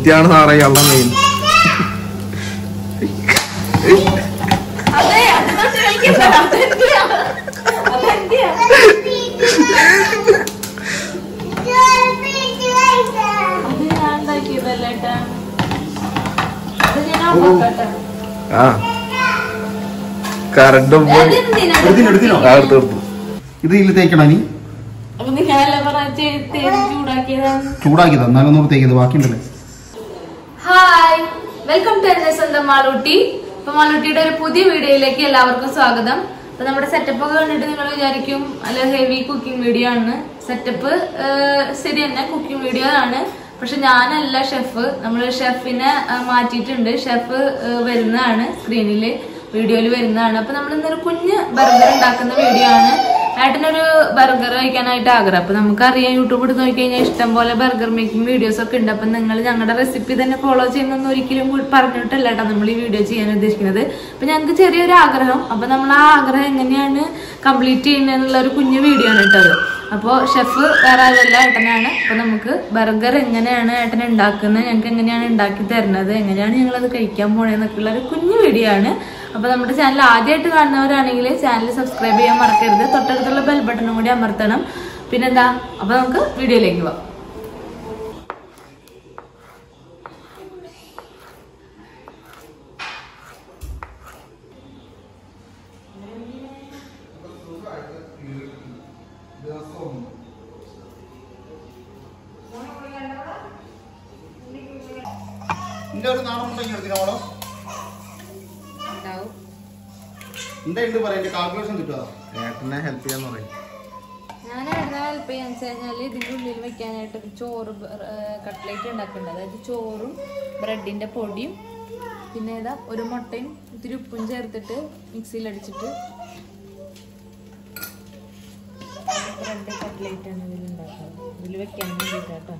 തീറ്റയാണ് സാറേ ഇയാളുടെ മെയിൻ അതെ അത് കഴിക്കണ്ട അതെന്തിയാ അതെന്തിയാ അത് ഞാൻ ഉണ്ടാക്കിയതല്ല ഏട്ടാ അത് ഞാൻ നോക്കട്ടെ ആ കറണ്ടും പോയി അതെന്തിനാ എടുത്തിനോ, എടുത്തിനോ? ആ, എടുത്തു എടുത്തു ഇത് ഇതിൽ തേക്കണം നീ അപ്പൊ നിങ്ങളെല്ലാം പറഞ്ഞ തേച്ച് ചൂടാക്കിയതാണ് ചൂടാക്കി തന്നാലും ഒന്നും തേക്കത് ബാക്കിയുണ്ടല്ലേ ഹായ് വെൽക്കം ടു എന്റെ സ്വന്തം മാളൂട്ടി അപ്പൊ മാളൂട്ടിയുടെ ഒരു പുതിയ വീഡിയോയിലേക്ക് എല്ലാവർക്കും സ്വാഗതം അപ്പൊ നമ്മുടെ സെറ്റപ്പ് ഒക്കെ കണ്ടിട്ട് നിങ്ങൾ വിചാരിക്കും അല്ല ഹെവി കുക്കിംഗ് വീഡിയോ ആണ് സെറ്റപ്പ് ശരി തന്നെ കുക്കിംഗ് വീഡിയോ ആണ് പക്ഷെ ഞാനല്ല ഷെഫ് നമ്മൾ ഷെഫിനെ മാറ്റിയിട്ടുണ്ട് ഷെഫ് വരുന്നതാണ് സ്ക്രീനിൽ വീഡിയോയിൽ വരുന്നതാണ് അപ്പൊ നമ്മൾ ഇന്നൊരു കുഞ്ഞ് ബർഗർ ഉണ്ടാക്കുന്ന വീഡിയോ ആണ് ഏട്ടനൊരു ബർഗർ കഴിക്കാനായിട്ട് ആഗ്രഹം അപ്പൊ നമുക്കറിയാം യൂട്യൂബ് എടുത്ത് നോക്കി കഴിഞ്ഞാൽ ഇഷ്ടം പോലെ ബർഗർ മേക്കിംഗ് വീഡിയോസ് ഒക്കെ ഉണ്ട് അപ്പൊ നിങ്ങൾ ഞങ്ങളുടെ റെസിപ്പി തന്നെ ഫോളോ ചെയ്യുന്നൊന്നും ഒരിക്കലും കൂടി പറഞ്ഞിട്ടല്ല കേട്ടോ നമ്മൾ ഈ വീഡിയോ ചെയ്യാൻ ഉദ്ദേശിക്കുന്നത് അപ്പൊ ഞങ്ങൾക്ക് ചെറിയൊരു ആഗ്രഹം അപ്പൊ നമ്മൾ ആ ആഗ്രഹം എങ്ങനെയാണ് കംപ്ലീറ്റ് ചെയ്യുന്നതെന്നുള്ള ഒരു കുഞ്ഞു വീഡിയോ ആണ് കേട്ടത് അപ്പോൾ ഷെഫ് വേറെ ആരല്ല ഏട്ടനാണ് അപ്പൊ നമുക്ക് ബർഗർ എങ്ങനെയാണ് ഏട്ടൻ ഉണ്ടാക്കുന്നത് ഞങ്ങൾക്ക് എങ്ങനെയാണ് ഉണ്ടാക്കി തരുന്നത് എങ്ങനെയാണ് ഞങ്ങളത് കഴിക്കാൻ പോണേന്നൊക്കെയുള്ള ഒരു കുഞ്ഞു വീഡിയോ ആണ് അപ്പൊ നമ്മുടെ ചാനൽ ആദ്യമായിട്ട് കാണുന്നവരാണെങ്കിൽ ചാനൽ സബ്സ്ക്രൈബ് ചെയ്യാൻ മറക്കരുത് തൊട്ടടുത്തുള്ള ബെൽ ബട്ടണും കൂടി അമർത്തണം പിന്നെന്താ അപ്പൊ നമുക്ക് വീഡിയോയിലേക്ക് പോവാം നിന്റെ ഒരു നാണം ഉണ്ടെങ്കിൽ എടുത്തിനോളോ എന്താ ഉണ്ട് പറയാ എന്റെ കാൽക്കുലേഷൻ കിട്ടുക ഏട്ടനെ ഹെൽപ്പ് ചെയ്യാന്ന് പറയും ഞാൻ എവിടെ ഹെൽപ്പ് ചെയ്യാന്ന് വെച്ച് കഴിഞ്ഞാൽ ഇതിൻ്റെ ഉള്ളിൽ വെക്കാനായിട്ട് ഒരു ചോറ് കട്ട്ലേറ്റ് ഉണ്ടാക്കുന്നുണ്ട് അതായത് ചോറും ബ്രെഡിന്റെ പൊടിയും പിന്നെ ഏതാ ഒരു മുട്ടയും ഇത്തിരി ഉപ്പും ചേർത്തിട്ട് മിക്സിയിൽ അടിച്ചിട്ട് ബ്രെഡ് കട്ട്ലേറ്റ് ആണ് ഇതിൽ ഉണ്ടാക്കുന്നത് ഇതിൽ വെക്കാൻ വേണ്ടിയിട്ടാട്ടോ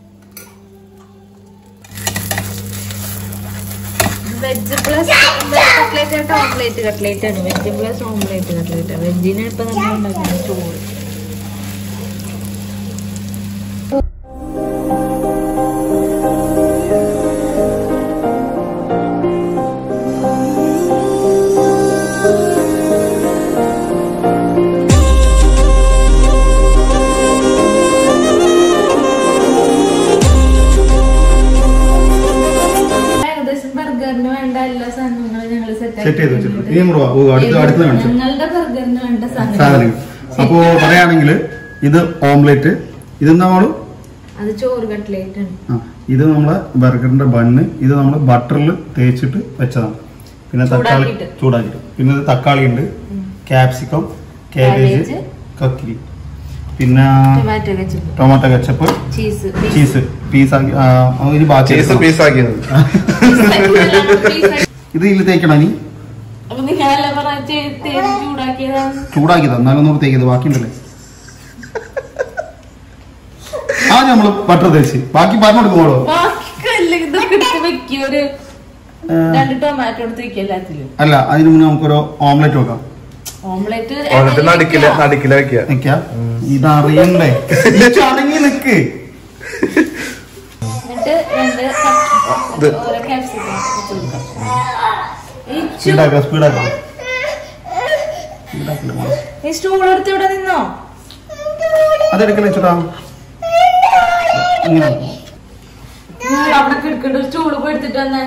വെജ് പ്ലസ് കട്ട്ലേറ്റ് ആയിട്ട് ഓംലേറ്റ് കട്ട്ലേറ്റ് ആണ് വെജ് പ്ലസ് ഓംലേറ്റ് കട്ട്ലേറ്റ് വെജിന് ഇപ്പൊ നമ്മൾ ഉണ്ടാക്കുന്നത് ചോറ് ഏകദേശം ബർഗറിന് വേണ്ട എല്ലാ സാധനങ്ങളും ഞങ്ങൾ സെറ്റ് ചെയ്ത് വെച്ചിട്ടുണ്ട് ഇനി നമ്മൾ ഓ അടുത്ത് അടുത്ത് കാണിച്ചു ഞങ്ങളുടെ ബർഗറിന് വേണ്ട സാധനങ്ങൾ സാധനങ്ങൾ അപ്പോ പറയുകയാണെങ്കിൽ ഇത് ഓംലെറ്റ് ഇതെന്താ മോള് അത് ചോറ് കട്ട്ലേറ്റ് ആണ് ആ ഇത് നമ്മളെ ബർഗറിന്റെ ബണ്ണ് ഇത് നമ്മൾ ബട്ടറിൽ തേച്ചിട്ട് വെച്ചതാണ് പിന്നെ തക്കാളി ചൂടാക്കിയിട്ട്. ചൂടാക്കിയിട്ട് പിന്നെ ഇത് തക്കാളി ഉണ്ട് ക്യാപ്സിക്കം കാബേജ് Cabbage. കക്കിരി പിന്നെ ടൊമാറ്റോ വെച്ചിട്ട് ടൊമാറ്റോ കച്ചപ്പ് ചീസ് ചീസ് പീസാക്കി ഒരു ബാക്കി ചീസ് എടുക്കണം. പീസാക്കിയത് ഇത് ഇതിൽ തേക്കണം നീ അപ്പൊ നിങ്ങളെല്ലാം പറഞ്ഞ തേച്ച് ചൂടാക്കിയതാണ് ചൂടാക്കി തന്നാലും ഒന്നും തേക്കത് ബാക്കിയുണ്ടല്ലേ ആ നമ്മള് ബട്ടർ തേച്ച് ബാക്കി പറഞ്ഞു കൊടുക്കുമ്പോളോ ബാക്കിയല്ല ഇതൊക്കെ എടുത്ത് വെക്കും ഒരു രണ്ട് ടൊമാറ്റോ എടുത്ത് വെക്കും എല്ലാത്തിലും അല്ല അതിന് മുന്നേ നമുക്കൊരു ഓംലെറ്റ് വെക്കാം ഓംലെറ്റ് എന്നിട്ട് നടുക്കില നടുക്കില വെക്കുക വെക്കാം ഇതറിയണ്ടേ ഇജ്ജ് അടങ്ങി നിക്ക് എന്നിട്ട് രണ്ട് ഇത്. ഓരോ ക്യാപ്സിക്കം വെച്ച് കൊടുക്കാം ഈ ചു- സ്പീഡാക്കാം സ്പീഡാക്കാം സ്പീഡാക്കില്ല മോളെ. ഈ സ്റ്റൂൾ എടുത്ത് ഇവിടെ നിന്നോ അതെടുക്കണേ ചേട്ടാ ഇങ്ങനെ നിങ്ങൾ അവിടെ കിടക്കേണ്ട ഒരു സ്റ്റൂൾ പോയി എടുത്തിട്ട് വന്നേ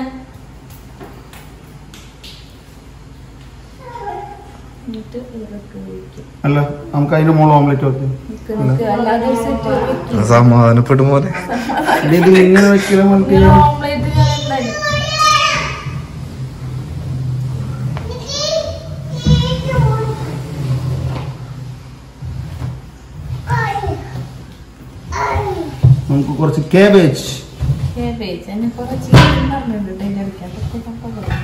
എന്നിട്ട് ഇതൊക്കെ ഒഴിക്കും. അല്ല നമുക്ക് അതിന്റെ മോള് ഓംലെറ്റ് വെക്കാം നമുക്ക് നമുക്ക് അല്ലാതെ ഒരു സെറ്റ് വെക്കും സമാധാനപ്പെടും പോലെ ഇനി ഇത് ഇങ്ങനെ വെക്കില്ല നമുക്ക് ഓംലെറ്റ് ഞാൻ ഉണ്ടാക്കി നമുക്ക് കുറച്ച് കേബേജ് കേബേജ് എന്നെ കുറച്ച് ചിക്കൻ പറഞ്ഞിട്ടുണ്ട് അതിന്റെ ഇടയ്ക്ക് അതൊക്കെ പപ്പ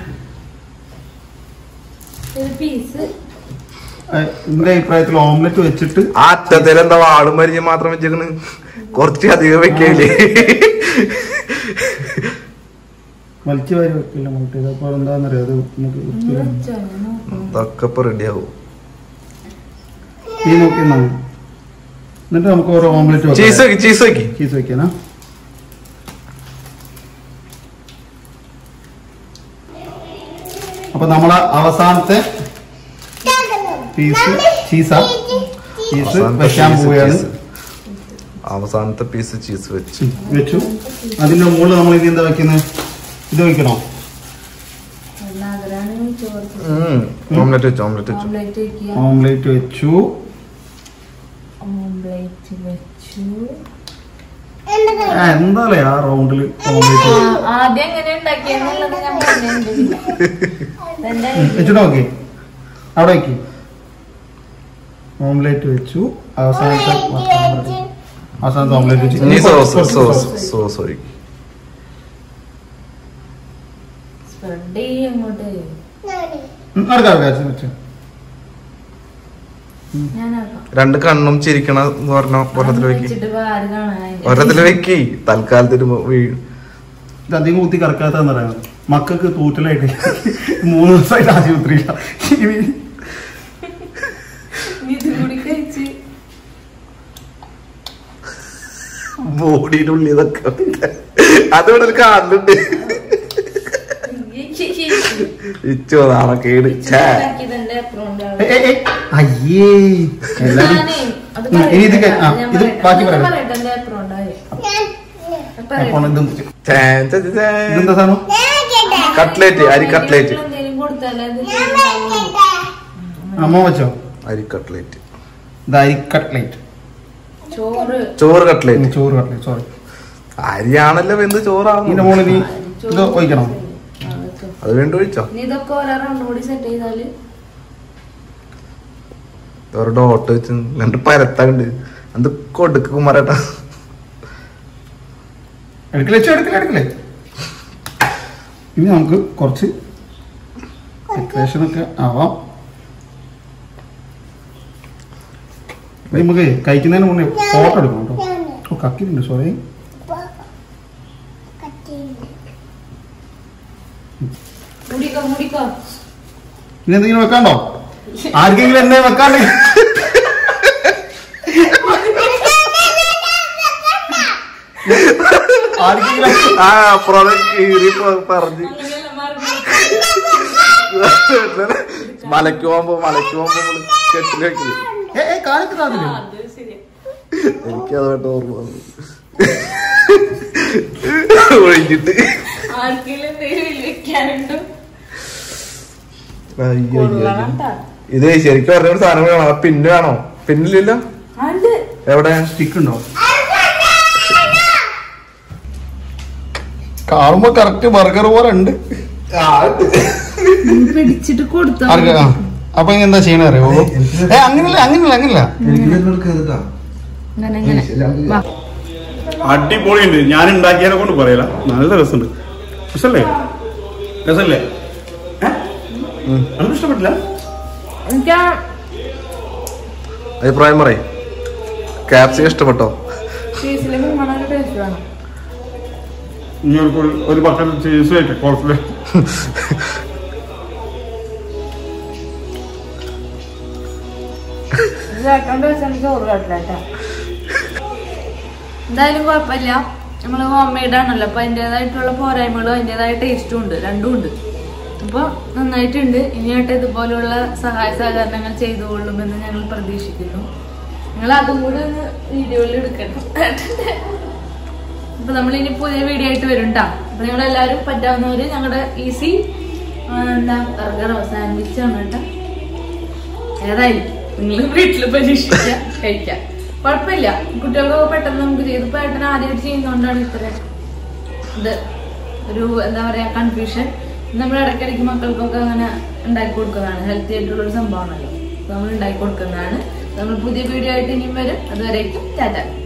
ഒരു പീസ് എന്റെ അഭിപ്രായത്തിൽ ഓംലെറ്റ് വെച്ചിട്ട് ആ അറ്റത്തിൽ എന്താ വാളും മരിഞ്ഞ് മാത്രം വെച്ചേക്കണ് കുറച്ച് അധികം വെക്കയില്ലേ വലിച്ചു വാരി വെക്കില്ല നമുക്ക് ഇതപ്പോൾ എന്താണെന്നറിയാം അത് നമുക്ക് വൃത്തിയിലാണ്. ഇതൊക്കെ ഇപ്പൊ റെഡിയാവും ഈ നോക്കി നിന്നാ മതി. എന്നിട്ട് നമുക്ക് ഓരോ ഓംലെറ്റ് ചീസ് വെക്കി ചീസ് വെക്കി ചീസ് വെക്കാനാ അപ്പൊ നമ്മളെ അവസാനത്തെ പീസ് ചീസാ ചീസ് അവസാനത്തെ വെക്കാൻ piece പോവുകയാണ് cheese. അവസാനത്തെ പീസ് ചീസ് വെച്ച് വെച്ചു അതിന്റെ മുകളിൽ നമ്മൾ ഇനി എന്താ വെക്കുന്നത് ഇത് വെക്കണോ ആഗ്രഹമാണ് ചോറ് ഓംലെറ്റ് വെച്ചു ഓംലെറ്റ് വെച്ചു ഓംലേറ്റ് വെക്കുക ഓംലേറ്റ് വെച്ചു ഓംലേറ്റ് വെച്ചു ആ, എന്താല്ലേ ആ റൗണ്ടിൽ ഓംലേറ്റ് ആ, ആദ്യം എങ്ങനെ ഉണ്ടാക്കിയെന്നുള്ളത് ഞാൻ പറഞ്ഞിട്ടുണ്ട് എന്റെ വെച്ചിട്ട് നോക്കി അവിടെ വെക്ക് ഓംലേറ്റ് വെച്ചു അവസാനത്തെ ഭക്ഷണം ready. അവസാനത്തെ ഓംലേറ്റ് വെച്ചു ഇനി ഇനി സോസ് കുറച്ച് സോസ് sauce. സോസ് ഒഴിക്കും സ്പ്രെഡ് ചെയ്യും അങ്ങോട്ട് ഉം, അടുക്ക അടുക്ക വെച്ചു ഞാനാക്കാം രണ്ട് കണ്ണും ചിരിക്കണ എന്ന് പറഞ്ഞ ഒരെണ്ണത്തിൽ വെക്കി വെച്ചിട്ട് ഇപ്പൊ ആര് കാണാൻ ഒരെണ്ണത്തിൽ വെക്കി തൽക്കാലത്തിന് വീഴും ഇത് അധികം കുത്തി കറക്കാത്തെന്ന് പറയുന്നത് മക്കൾക്ക് തൂറ്റലായിട്ട് മൂന്ന് ദിവസമായിട്ട് ആശുപത്രിയില്ല ഇനി ഇത് കൂടി കഴിച്ച് ബോഡിയുടെ ഉള്ളിൽ ഇതൊക്കെ അതിവിടെ ഒരു കാണുന്നുണ്ട് ഇച്ചോ നാളെ കേട് ഛേ. ഇതെന്റെ അപ്പുറം ഏ, ഏ, ഏ, അയ്യേ എല്ലാരും ഉം, ഇനി ഇത് കഴി- ആ, ഇത് ബാക്കി പറയാം അപ്പോൾ ഇതും ഛേ, ഛേ, ഛേ, ഛേ. ഇതെന്താ സാധനം കട്ട്ലേറ്റ് അരി കട്ട്ലേറ്റ് അമ്മ വെച്ചോ അരി കട്ട്ലേറ്റ് ഇത് അരി കട്ട്ലേറ്റ് ചോറ് ചോറ് കട്ട്ലേറ്റ് ചോറ് കട്ട്ലേറ്റ് സോറി അരിയാണല്ലോ വെന്ത് ഇതിന്റെ ചോറാണ് മുകളിൽ നീ ഇത് ഒഴിക്കണം ആ, വെച്ചോ. അത് വേണ്ട ഒഴിച്ചോ ഇനി ഇതൊക്കെ ഓരോ റൗണ്ട് കൂടി സെറ്റ് ചെയ്താല് ഒരു ഡോട്ട് വെച്ച് രണ്ട് പരത്തുണ്ട് അത് കൊടുക്ക് കുമാരേട്ടാ എടുക്കലേ ചോ, എടുക്കലേ എടുക്കലേ ഇനി നമുക്ക് കുറച്ച് ഡെക്കറേഷൻ ഒക്കെ ആവാം ഇനി നമുക്ക് കഴിക്കുന്നതിന് മുന്നേ ഫോട്ടോ എടുക്കണം കേട്ടോ ഓ കക്കിലുണ്ട് സോറി മുടിക്കോ മുടിക്കോ ഇനി എന്തെങ്കിലും വെക്കാണ്ടോ ആർക്കെങ്കിലും എന്നെ വെക്കാണ്ട് ആർക്കെങ്കിലും ആ പ്രൊഡക്റ്റ് കീറി പ- പറഞ്ഞ് മലക്ക് പോകുമ്പോ മലക്ക് പോകുമ്പോ നമ്മള് കെട്ടില് വെക്കില്ലേ ഏ ഏ കാണിക്ക് സാധനം എനിക്ക് അതുമായിട്ട് ഓർമ്മ വന്നു ഒഴിഞ്ഞിട്ട് ആർക്കെങ്കിലും എന്തെങ്കിലും വെക്കാനുണ്ടോ അയ്യോ, അയ്യോ, അയ്യോ. കൊള്ളണം ട്ടാ. ഇത് ശരിക്കും പറഞ്ഞ ഒരു സാധനം വേണോ ആ പിന്ന് വേണോ പിന്നില്ലല്ലോ ആണ്ട്. എവിടെ സ്റ്റിക്ക് ഉണ്ടോ കാണുമ്പോ കറക്റ്റ് ബർഗർ പോലെ ഉണ്ട് പിടിച്ചിട്ട് കൊടുത്തോ ആർക്ക് ആ അപ്പൊ ഇനി എന്താ ചെയ്യണ അറിയോ ഏ അങ്ങനല്ല അങ്ങനല്ല അങ്ങനല്ല ഇങ്ങനെ ഇങ്ങനെ വാ. അടിപൊളിയുണ്ട് ഞാൻ ഉണ്ടാക്കിയതിനെ കൊണ്ട് പറയല നല്ല രസമുണ്ട് രസല്ലേ രസല്ലേ നമുക്ക് ഇഷ്ടപ്പെട്ടില്ല എനിക്ക് ആ അഭിപ്രായം പറയും ക്യാപ്സിക്കം ഇഷ്ടപ്പെട്ടോ ചീസിലേക്ക് വളരെ ടേസ്റ്റ് വേണം ഇനി ഒരു ഒരു ബക്കറ്റ് ചീസ് ആയിട്ട് കുറച്ചില് ഇത് കേട്ടോണ്ട് വെച്ചാൽ ചോറ് കേട്ടില്ല എന്തായാലും കുഴപ്പമില്ല നമ്മൾ ഹോം മെയ്ഡ് ആണല്ലോ അപ്പൊ അതിൻ്റെതായിട്ടുള്ള പോരായ്മകളും അതിൻ്റെതായ ടേസ്റ്റും ഉണ്ട് രണ്ടും ഉണ്ട് അപ്പൊ നന്നായിട്ടുണ്ട് ഇനിയായിട്ട് ഇതുപോലുള്ള സഹായ സഹകരണങ്ങൾ ചെയ്തുകൊള്ളുമെന്ന് ഞങ്ങൾ പ്രതീക്ഷിക്കുന്നു നിങ്ങൾ അതും കൂടി ഒന്ന് വീഡിയോയിൽ എടുക്കണം അപ്പൊ നമ്മൾ ഇനി പുതിയ വീഡിയോ ആയിട്ട് വരും കേട്ടോ അപ്പൊ നിങ്ങൾ എല്ലാവരും പറ്റാവുന്നവര് ഞങ്ങളുടെ ഈസി എന്താ ബർഗറോ സാൻഡ്വിച്ചോ ആണ് കേട്ടോ ഏതായാലും നിങ്ങൾ വീട്ടിൽ പരീക്ഷിക്കുക കഴിക്കാം കുഴപ്പമില്ല കുട്ടികൾക്കൊക്കെ പെട്ടെന്ന് നമുക്ക് ചെയ്ത് ഇപ്പൊ ഏട്ടൻ ആദ്യമായിട്ട് ചെയ്യുന്നോണ്ടാണ് ഇത്ര ഇത് ഒരു എന്താ പറയാ കൺഫ്യൂഷൻ നമ്മൾ ഇടയ്ക്കിടയ്ക്ക് മക്കൾക്കൊക്കെ അങ്ങനെ ഉണ്ടാക്കി കൊടുക്കുന്നതാണ് ഹെൽത്തി ആയിട്ടുള്ള ഒരു സംഭവമാണല്ലോ അപ്പൊ നമ്മൾ ഉണ്ടാക്കി കൊടുക്കുന്നതാണ് നമ്മൾ പുതിയ വീഡിയോ ആയിട്ട് ഇനിയും വരും അതുവരേക്കും ടാറ്റ